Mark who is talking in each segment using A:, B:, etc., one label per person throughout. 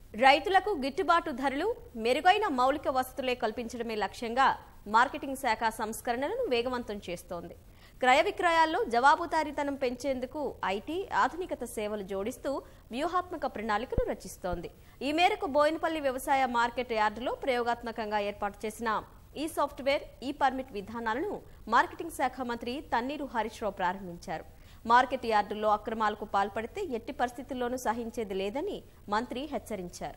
A: రైతులకు గిట్టుబాటు ధరలు మెరుగైన మౌలిక వసతులే కల్పించడమే లక్ష్యంగా మార్కెటింగ్ శాఖ సంస్కరణలను వేగవంతం చేస్తోంది క్రయ విక్రయాల్లో జవాబుదారీతనం పెంచేందుకు ఐటీ ఆధునికత సేవలు జోడిస్తూ వ్యూహాత్మక ప్రణాళికను రచిస్తోంది ఈ మేరకు బోయినపల్లి వ్యవసాయ మార్కెట్ యార్డులో ప్రయోగాత్మకంగా ఏర్పాటు చేసిన ఈ సాఫ్ట్వేర్ ఈ పర్మిట్ విధానాలను మార్కెటింగ్ శాఖ మంత్రి తన్నీరు హరీష్ రావు ప్రారంభించారు మార్కెట్ యార్డుల్లో అక్రమాలకు పాల్పడితే ఎట్టి పరిస్థితుల్లోనూ సహించేది లేదని మంత్రి హెచ్చరించారు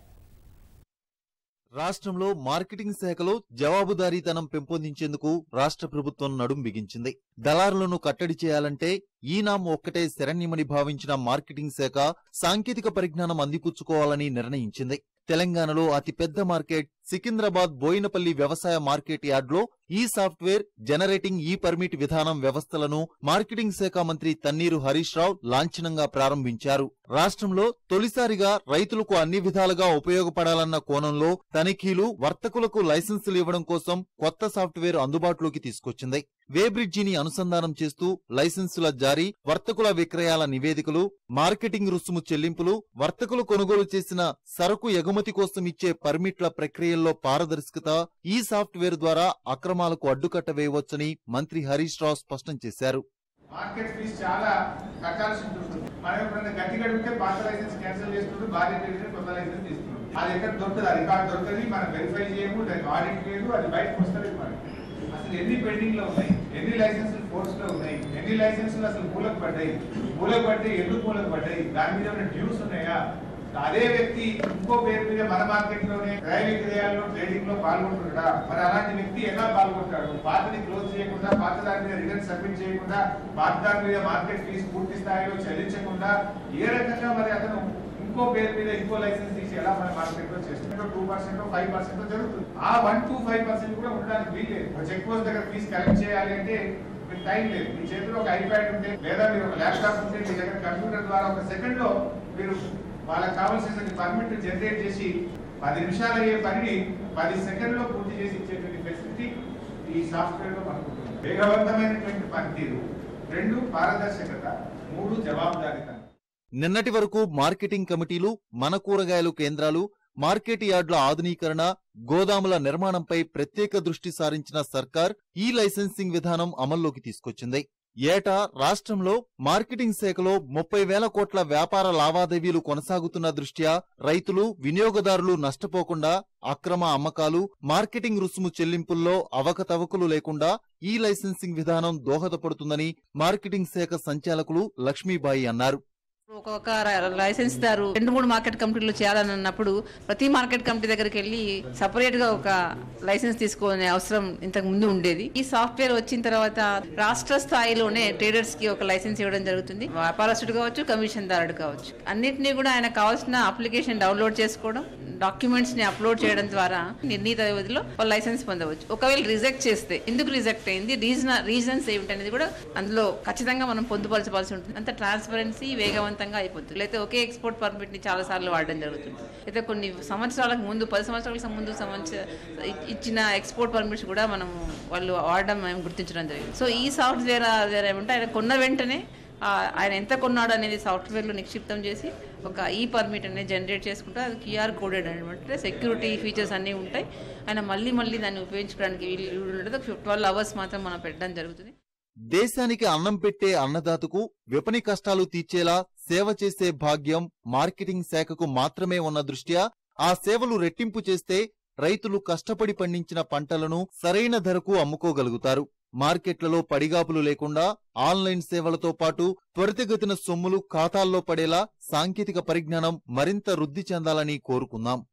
B: రాష్ట్రంలో మార్కెటింగ్ శాఖలో జవాబుదారీతనం పెంపొందించేందుకు రాష్ట్ర ప్రభుత్వం నడుం బిగించింది దళారులను కట్టడి చేయాలంటే ఈనాం ఒక్కటే శరణ్యమని భావించిన మార్కెటింగ్ శాఖ సాంకేతిక పరిజ్ఞానం అందిపుచ్చుకోవాలని నిర్ణయించింది తెలంగాణలో అతిపెద్ద మార్కెట్ సికింద్రాబాద్ బోయినపల్లి వ్యవసాయ మార్కెట్ యార్డ్లో ఈ సాఫ్ట్వేర్ జనరేటింగ్ ఈ పర్మిట్ విధానం వ్యవస్థలను మార్కెటింగ్ శాఖ మంత్రి తన్నీరు హరీష్ రావు లాంఛనంగా ప్రారంభించారు రాష్ట్రంలో తొలిసారిగా రైతులకు అన్ని విధాలుగా ఉపయోగపడాలన్న కోణంలో తనిఖీలు వర్తకులకు లైసెన్సులు ఇవ్వడం కోసం కొత్త సాఫ్ట్వేర్ అందుబాటులోకి తీసుకొచ్చింది వేబ్రిడ్జిని అనుసంధానం చేస్తూ లైసెన్సుల జారీ వర్తకుల విక్రయాల నివేదికలు మార్కెటింగ్ రుసుము చెల్లింపులు వర్తకులు కొనుగోలు చేసిన సరకు ఎగుమతి కోసం ఇచ్చే పర్మిట్ల ప్రక్రియల్లో పారదర్శకత ఈ సాఫ్ట్వేర్ ద్వారా అక్రమాలకు అడ్డుకట్ట వేయవచ్చని మంత్రి హరీష్ రావు స్పష్టం చేశారు
C: మార్కెట్ ఫీజు చాలా కట్టాల్సి ఉంటుంది మనం ఎప్పుడైనా గట్టి గడిపితే పాత లైసెన్స్ క్యాన్సిల్ చేసుకుంటూ భార్య తెలిసిన కొత్త లైసెన్స్ తీసుకున్నాం అది ఎక్కడ దొరుకుతుంది ఆ రికార్డ్ దొరుకుతుంది మనం వెరిఫై చేయము దానికి ఆడిట్ లేదు అది బయటకు వస్తుంది మనకి అసలు ఎన్ని పెండింగ్ లో ఉన్నాయి ఎన్ని లైసెన్సులు ఫోర్స్ లో ఉన్నాయి ఎన్ని లైసెన్సులు అసలు మూలకు పడ్డాయి మూలకు పడ్డాయి ఎందుకు మూలకు పడ్డాయి దాని మీద ఏమైనా డ్యూస్ ఉన్నాయా అదే వ్యక్తి ఇంకో పేరు మీద మన మార్కెట్ లోనే క్రయ విక్రయాల్లో ట్రేడింగ్ లో పాల్గొంటున్నాడా మరి అలాంటి వ్యక్తి ఎలా పాల్గొంటాడు పాతని క్లోజ్ చేయకుండా పాత దాని మీద రిటర్న్ సబ్మిట్ చేయకుండా పాత దాని మీద మార్కెట్ ఫీజు పూర్తి స్థాయిలో చెల్లించకుండా ఏ రకంగా మరి అతను ఇంకో పేరు మీద ఇంకో లైసెన్స్ తీసి ఎలా మన మార్కెట్ లో చేస్తుందో టూ పర్సెంట్ ఫైవ్ పర్సెంట్ జరుగుతుంది ఆ వన్ టు ఫైవ్ పర్సెంట్ కూడా ఉండడానికి వీల్లేదు ఒక చెక్ పోస్ట్ దగ్గర ఫీజు కలెక్ట్ చేయాలి అంటే మీకు టైం లేదు మీ చేతిలో ఒక ఐప్యాడ్ ఉంటే లేదా మీరు ఒక ల్యాప్టాప్ ఉంటే మీ దగ్గర కంప్యూటర్ ద్వారా ఒక సెకండ్ లో మీరు వాళ్ళకి కావాల్సిన పర్మిట్ జనరేట్ చేసి పది నిమిషాలు అయ్యే పనిని పది సెకండ్ లో పూర్తి చేసి ఇచ్చేటువంటి ఫెసిలిటీ ఈ సాఫ్ట్వేర్ లో మనకు ఉంటుంది. వేగవంతమైనటువంటి పనితీరు రెండు పారదర్శకత మూడు జవాబుదారీతనం
B: నిన్నటి వరకు మార్కెటింగ్ కమిటీలు మన కూరగాయలు కేంద్రాలు మార్కెట్ యార్డుల ఆధునీకరణ గోదాముల నిర్మాణంపై ప్రత్యేక దృష్టి సారించిన సర్కార్ ఈ లైసెన్సింగ్ విధానం అమల్లోకి తీసుకొచ్చింది ఏటా రాష్ట్రంలో మార్కెటింగ్ శాఖలో ముప్పై వేల కోట్ల వ్యాపార లావాదేవీలు కొనసాగుతున్న దృష్ట్యా రైతులు వినియోగదారులు నష్టపోకుండా అక్రమ అమ్మకాలు మార్కెటింగ్ రుసుము చెల్లింపుల్లో అవకతవకలు లేకుండా ఈ లైసెన్సింగ్ విధానం దోహదపడుతుందని మార్కెటింగ్ శాఖ సంచాలకులు లక్ష్మీబాయి అన్నారు
D: ఒక్కొక్క ర- లైసెన్స్ దారు రెండు మూడు మార్కెట్ కమిటీలు చేయాలని అన్నప్పుడు ప్రతి మార్కెట్ కమిటీ దగ్గరికి వెళ్ళి సపరేట్ గా ఒక లైసెన్స్ తీసుకోవాలనే అవసరం ఇంతకు ముందు ఉండేది ఈ సాఫ్ట్వేర్ వచ్చిన తర్వాత రాష్ట్ర స్థాయిలోనే ట్రేడర్స్ కి ఒక లైసెన్స్ ఇవ్వడం జరుగుతుంది వ్యాపారస్తుడు కావచ్చు కమిషన్ దారుడు కావచ్చు అన్నిటినీ కూడా ఆయన కావాల్సిన అప్లికేషన్ డౌన్లోడ్ చేసుకోవడం డాక్యుమెంట్స్ ని అప్లోడ్ చేయడం ద్వారా నిర్ణీత వ్యవధిలో వాళ్ళు లైసెన్స్ పొందవచ్చు ఒకవేళ రిజెక్ట్ చేస్తే ఎందుకు రిజెక్ట్ అయింది రీజన్ రీజన్స్ ఏమిటనేది కూడా అందులో ఖచ్చితంగా మనం పొందుపరచవలసి ఉంటుంది అంత ట్రాన్స్పరెన్సీ వేగవంతంగా అయిపోతుంది లేకపోతే ఒకే ఎక్స్పోర్ట్ పర్మిట్ ని చాలా సార్లు వాడడం జరుగుతుంది అయితే కొన్ని సంవత్సరాలకు ముందు పది సంవత్సరాలకు ముందు సంవత్సర ఇచ్చిన ఎక్స్పోర్ట్ పర్మిట్స్ కూడా మనం వాళ్ళు వాడడం మేము గుర్తించడం జరిగింది సో ఈ సాఫ్ట్వేర్ ఏమంటే ఆయన కొన్న వెంటనే ఆ, ఆయన ఎంత కొన్నాడు అనేది సాఫ్ట్వేర్లో నిక్షిప్తం చేసి ఒక ఈ పర్మిట్ అనేది జనరేట్ చేసుకుంటే అది క్యూఆర్ కోడెడ్ అనమాట సెక్యూరిటీ ఫీచర్స్ అన్నీ ఉంటాయి ఆయన మళ్ళీ మళ్ళీ దాన్ని ఉపయోగించుకోవడానికి వీలు ఉండదు ట్వెల్వ్ అవర్స్ మాత్రం మనం పెట్టడం జరుగుతుంది
B: దేశానికి అన్నం పెట్టే అన్నదాతకు విపణి కష్టాలు తీర్చేలా సేవ చేసే భాగ్యం మార్కెటింగ్ శాఖకు మాత్రమే ఉన్న దృష్ట్యా ఆ సేవలు రెట్టింపు చేస్తే రైతులు కష్టపడి పండించిన పంటలను సరైన ధరకు అమ్ముకోగలుగుతారు మార్కెట్లలో పడిగాపులు లేకుండా ఆన్లైన్ సేవలతో పాటు త్వరితగతిన సొమ్ములు ఖాతాల్లో పడేలా సాంకేతిక పరిజ్ఞానం మరింత వృద్ధి చెందాలని కోరుకుందాం